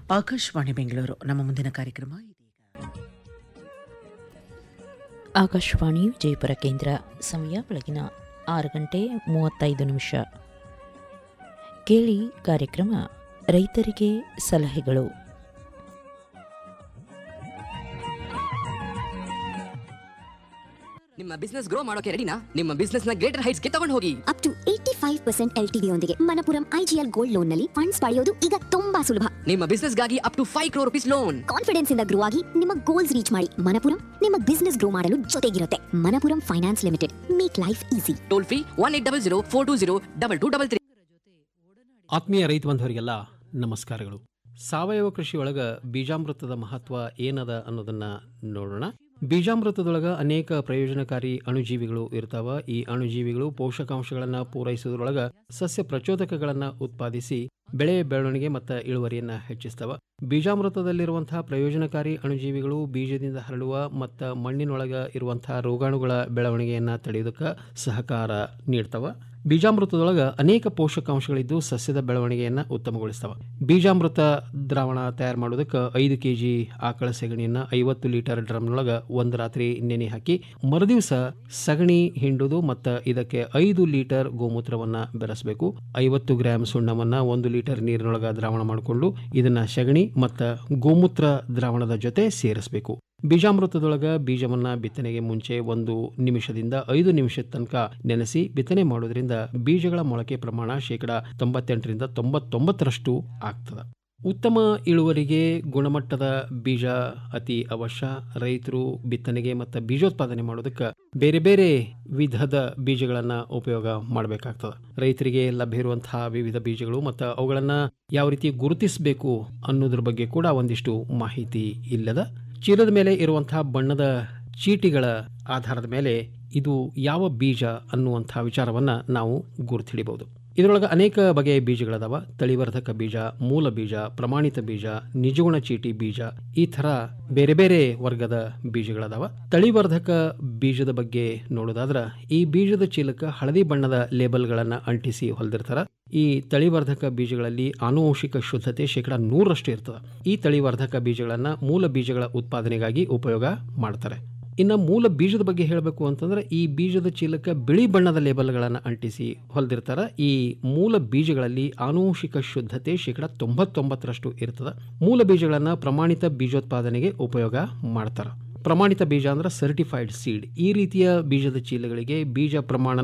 ಆಕಾಶವಾಣಿ ಬೆಂಗಳೂರು ನಮ್ಮ ಮುಂದಿನ ಕಾರ್ಯಕ್ರಮ ಇದೀಗ ಆಕಾಶವಾಣಿ ವಿಜಯಪುರ ಕೇಂದ್ರ ಸಮಯ ಬೆಳಗಿನ ಆರು ಗಂಟೆ ಮೂವತ್ತೈದು ನಿಮಿಷ ಕೇಳಿ ಕಾರ್ಯಕ್ರಮ ರೈತರಿಗೆ ಸಲಹೆಗಳು ನಿಮ್ಮ ಬಿಸ್ನೆಸ್ ಗ್ರೋ ಮಾಡೋಕೆ ರೆಡಿನಾ ನಿಮ್ಮ ಬಿಸ್ನೆಸ್ ನ ಗ್ರೇಟರ್ ಹೈಟ್ಸ್ ಗೆ ತಗೊಂಡು ಹೋಗಿ up to eighty five percent L ಯೊಂದಿಗೆ ಮನಪುರಂ ಐಜಿಎಲ್ ಗೋಲ್ಡ್ ಲೋನ್ ನಲ್ಲಿ ಫಂಡ್ಸ್ ಪಡೆಯೋದು ಈಗ ತುಂಬಾ ಸುಲಭ ನಿಮ್ಮ ಬಿಸ್ನೆಸ್ ಗಾಗಿ up to five crore rupees loan confidence ಇಂದ ಗ್ರೋ ಆಗಿ ನಿಮ್ಮ ಗೋಲ್ಸ್ ರೀಚ್ ಮಾಡಿ ಮನಪುರಂ ನಿಮ್ಮ ಬಿಸ್ನೆಸ್ ಗ್ರೋ ಮಾಡಲು ಜೊತೆಗಿರುತ್ತೆ Manappuram finance limited make life easy toll free one eight double zero four two zero double two double three ಆತ್ಮೀಯ ರೈತ ಬಂಧುವರಿಗೆಲ್ಲ ನಮಸ್ಕಾರಗಳು ಸಾವಯವ ಕೃಷಿಯೊಳಗ ಬೀಜಾಮೃತದ ಮಹತ್ವ ಏನದ ಅನ್ನೋದನ್ನ ನೋಡೋಣ ಬೀಜಾಮೃತದೊಳಗ ಅನೇಕ ಪ್ರಯೋಜನಕಾರಿ ಅಣುಜೀವಿಗಳು ಇರ್ತಾವ ಈ ಅಣುಜೀವಿಗಳು ಪೋಷಕಾಂಶಗಳನ್ನ ಪೂರೈಸೋದ್ರೊಳಗ ಸಸ್ಯ ಪ್ರಚೋದಕಗಳನ್ನ ಉತ್ಪಾದಿಸಿ ಬೆಳೆ ಬೆಳವಣಿಗೆ ಮತ್ತು ಇಳುವರಿಯನ್ನ ಹೆಚ್ಚಿಸ್ತವ ಬೀಜಾಮೃತದಲ್ಲಿರುವಂತಹ ಪ್ರಯೋಜನಕಾರಿ ಅಣುಜೀವಿಗಳು ಬೀಜದಿಂದ ಹರಡುವ ಮತ್ತು ಮಣ್ಣಿನೊಳಗ ಇರುವಂತಹ ರೋಗಾಣುಗಳ ಬೆಳವಣಿಗೆಯನ್ನ ತಡೆಯೋದಕ್ಕೆ ಸಹಕಾರ ನೀಡ್ತವ ಬೀಜಾಮೃತದೊಳಗ ಅನೇಕ ಪೋಷಕಾಂಶಗಳಿದ್ದು ಸಸ್ಯದ ಬೆಳವಣಿಗೆಯನ್ನ ಉತ್ತಮಗೊಳಿಸ್ತವ ಬೀಜಾಮೃತ ದ್ರಾವಣ ತಯಾರು ಮಾಡೋದಕ್ಕೆ ಐದು ಕೆಜಿ ಆಕಳ ಸೆಗಣಿಯನ್ನ ಐವತ್ತು ಲೀಟರ್ ಡ್ರಮ್ನೊಳಗ ಒಂದು ರಾತ್ರಿ ನೆನೆ ಹಾಕಿ ಮರುದಿವಸ ಸಗಣಿ ಹಿಂಡುದು ಮತ್ತು ಇದಕ್ಕೆ ಐದು ಲೀಟರ್ ಗೋಮೂತ್ರವನ್ನ ಬೆರೆಸಬೇಕು ಐವತ್ತು ಗ್ರಾಮ್ ಸುಣ್ಣವನ್ನ ಒಂದು ಲೀಟರ್ ನೀರಿನೊಳಗ ದ್ರಾವಣ ಮಾಡಿಕೊಂಡು ಇದನ್ನ ಸಗಣಿ ಮತ್ತು ಗೋಮೂತ್ರ ದ್ರಾವಣದ ಜೊತೆ ಸೇರಿಸಬೇಕು ಬೀಜಾಮೃತದೊಳಗ ಬೀಜವನ್ನ ಬಿತ್ತನೆಗೆ ಮುಂಚೆ ಒಂದು ನಿಮಿಷದಿಂದ ಐದು ನಿಮಿಷದ ತನಕ ನೆನೆಸಿ ಬಿತ್ತನೆ ಮಾಡೋದ್ರಿಂದ ಬೀಜಗಳ ಮೊಳಕೆ ಪ್ರಮಾಣ ಶೇಕಡ ತೊಂಬತ್ತೆಂಟರಿಂದ ತೊಂಬತ್ತೊಂಬತ್ತರಷ್ಟು ಆಗ್ತದೆ ಉತ್ತಮ ಇಳುವರಿಗೆ ಗುಣಮಟ್ಟದ ಬೀಜ ಅತಿ ಅವಶ್ಯ ರೈತರು ಬಿತ್ತನೆಗೆ ಮತ್ತು ಬೀಜೋತ್ಪಾದನೆ ಮಾಡೋದಕ್ಕೆ ಬೇರೆ ಬೇರೆ ವಿಧದ ಬೀಜಗಳನ್ನು ಉಪಯೋಗ ಮಾಡಬೇಕಾಗ್ತದೆ ರೈತರಿಗೆ ಲಭ್ಯ ಇರುವಂತಹ ವಿವಿಧ ಬೀಜಗಳು ಮತ್ತು ಅವುಗಳನ್ನು ಯಾವ ರೀತಿ ಗುರುತಿಸಬೇಕು ಅನ್ನೋದ್ರ ಬಗ್ಗೆ ಕೂಡ ಒಂದಿಷ್ಟು ಮಾಹಿತಿ ಇಲ್ಲದ ಚೀಲದ ಮೇಲೆ ಇರುವಂತಹ ಬಣ್ಣದ ಚೀಟಿಗಳ ಆಧಾರದ ಮೇಲೆ ಇದು ಯಾವ ಬೀಜ ಅನ್ನುವಂಥ ವಿಚಾರವನ್ನ ನಾವು ಗುರುತಿಡಿಬಹುದು ಇದರೊಳಗೆ ಅನೇಕ ಬಗೆಯ ಬೀಜಗಳದಾವ ತಳಿವರ್ಧಕ ಬೀಜ ಮೂಲ ಬೀಜ ಪ್ರಮಾಣಿತ ಬೀಜ ನಿಜಗುಣ ಚೀಟಿ ಬೀಜ ಈ ಥರ ಬೇರೆ ಬೇರೆ ವರ್ಗದ ಬೀಜಗಳದಾವ ತಳಿವರ್ಧಕ ಬೀಜದ ಬಗ್ಗೆ ನೋಡೋದಾದ್ರ ಈ ಬೀಜದ ಚೀಲಕ್ಕೆ ಹಳದಿ ಬಣ್ಣದ ಲೇಬಲ್ಗಳನ್ನು ಅಂಟಿಸಿ ಹೊಲ್ದಿರ್ತಾರ ಈ ತಳಿವರ್ಧಕ ಬೀಜಗಳಲ್ಲಿ ಆನುವಂಶಿಕ ಶುದ್ಧತೆ ಶೇಕಡ ನೂರರಷ್ಟು ಇರ್ತದೆ ಈ ತಳಿವರ್ಧಕ ಬೀಜಗಳನ್ನು ಮೂಲ ಬೀಜಗಳ ಉತ್ಪಾದನೆಗಾಗಿ ಉಪಯೋಗ ಮಾಡ್ತಾರೆ ಇನ್ನು ಮೂಲ ಬೀಜದ ಬಗ್ಗೆ ಹೇಳಬೇಕು ಅಂತಂದ್ರೆ ಈ ಬೀಜದ ಚೀಲಕ್ಕೆ ಬಿಳಿ ಬಣ್ಣದ ಲೇಬಲ್ಗಳನ್ನು ಅಂಟಿಸಿ ಹೊಲ್ದಿರ್ತಾರ ಈ ಮೂಲ ಬೀಜಗಳಲ್ಲಿ ಆನುವಂಶಿಕ ಶುದ್ಧತೆ ಶೇಕಡ ತೊಂಬತ್ತೊಂಬತ್ತರಷ್ಟು ಇರ್ತದೆ ಮೂಲ ಬೀಜಗಳನ್ನು ಪ್ರಮಾಣಿತ ಬೀಜೋತ್ಪಾದನೆಗೆ ಉಪಯೋಗ ಮಾಡ್ತಾರೆ ಪ್ರಮಾಣಿತ ಬೀಜ ಅಂದ್ರೆ ಸರ್ಟಿಫೈಡ್ ಸೀಡ್ ಈ ರೀತಿಯ ಬೀಜದ ಚೀಲಗಳಿಗೆ ಬೀಜ ಪ್ರಮಾಣ